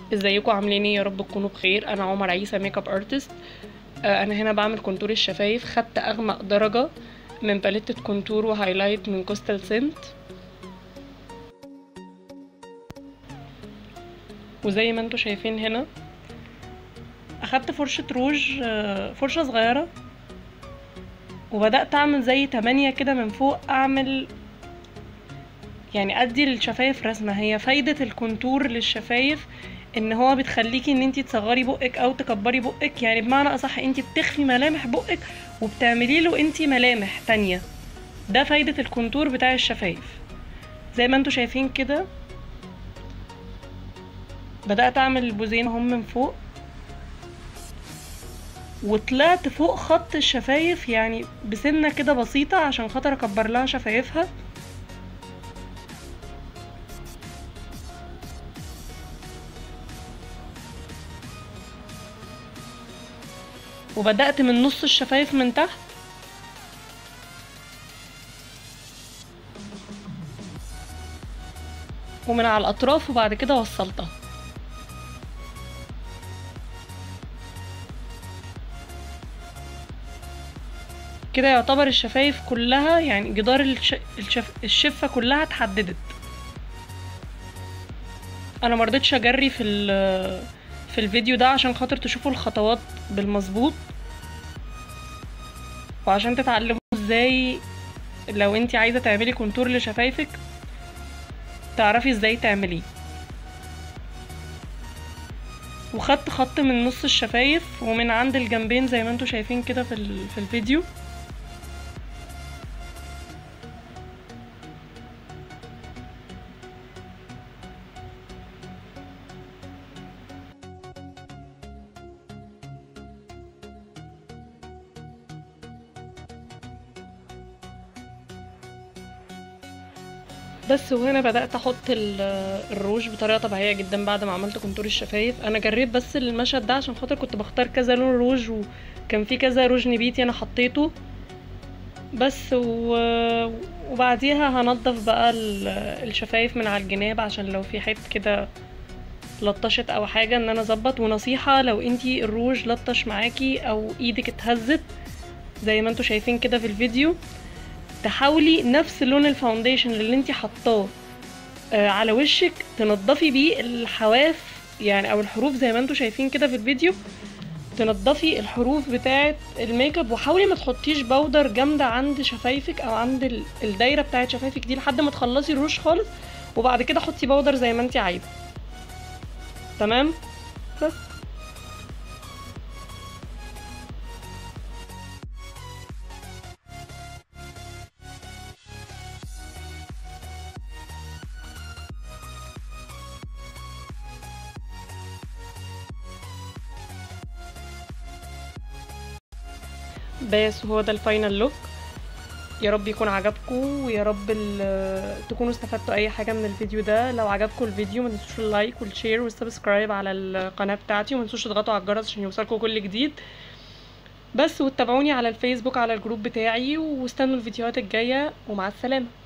ازيكم عاملين ايه يا رب تكونوا بخير انا عمر عيسى ميك اب ارتست انا هنا بعمل كونتور الشفايف خدت اغمق درجه من باليتة كونتور وهايلايت من كوستال سنت وزي ما انتوا شايفين هنا اخدت فرشة روج آه، فرشة صغيرة وبدأت اعمل زي تمانية كده من فوق اعمل يعني ادي للشفايف رسمة هي فايدة الكونتور للشفايف ان هو بتخليكي ان انتي تصغري بقك او تكبري بقك يعني بمعنى اصح انتي بتخفي ملامح بقك وبتعملي له انتي ملامح تانية ده فايدة الكونتور بتاع الشفايف زي ما انتوا شايفين كده بدأت اعمل البوزين هم من فوق وطلعت فوق خط الشفايف يعني بسنة كده بسيطة عشان خاطر اكبر لها شفايفها وبدأت من نص الشفايف من تحت ومن على الأطراف وبعد كده وصلتها كده يعتبر الشفايف كلها يعني جدار الش... الشف... الشفة كلها اتحددت انا مرضتش اجري في ال... في الفيديو ده عشان خاطر تشوفوا الخطوات بالمظبوط وعشان تتعلموا ازاي لو انتي عايزة تعملي كونتور لشفايفك تعرفي ازاي تعمليه وخدت خط من نص الشفايف ومن عند الجنبين زي ما انتوا شايفين كده في, ال... في الفيديو بس وهنا بدأت احط ال- الروج بطريقة طبيعية جدا بعد ما عملت كونتور الشفايف انا جريت بس المشهد ده عشان خاطر كنت بختار كذا لون روج وكان في كذا روج نبيتي انا حطيته بس و... وبعديها هنضف بقى ال- الشفايف من على الجناب عشان لو في حته كده لطشت او حاجه ان انا اظبط ونصيحه لو انتي الروج لطش معاكي او ايدك اتهزت زي ما انتوا شايفين كده في الفيديو تحاولي نفس لون الفاونديشن اللي انتي حطاه آه، على وشك تنضفي بيه الحواف يعني او الحروف زي ما انتوا شايفين كده في الفيديو تنضفي الحروف بتاعه الميك اب وحاولي ما تحطيش بودر جامده عند شفايفك او عند ال- الدايره بتاعه شفايفك دي لحد ما تخلصي الروج خالص وبعد كده حطي بودر زي ما انتي عايزه تمام بس بس هو ده الفاينل لوك يا رب يكون عجبكم ويا رب ال- تكونوا استفدتوا اي حاجه من الفيديو ده لو عجبكم الفيديو ما تنسوش اللايك والشير والسبسكرايب على القناه بتاعتي وما تنسوش تضغطوا على الجرس عشان يوصلكم كل جديد بس وتتابعوني على الفيسبوك على الجروب بتاعي واستنوا الفيديوهات الجايه ومع السلامه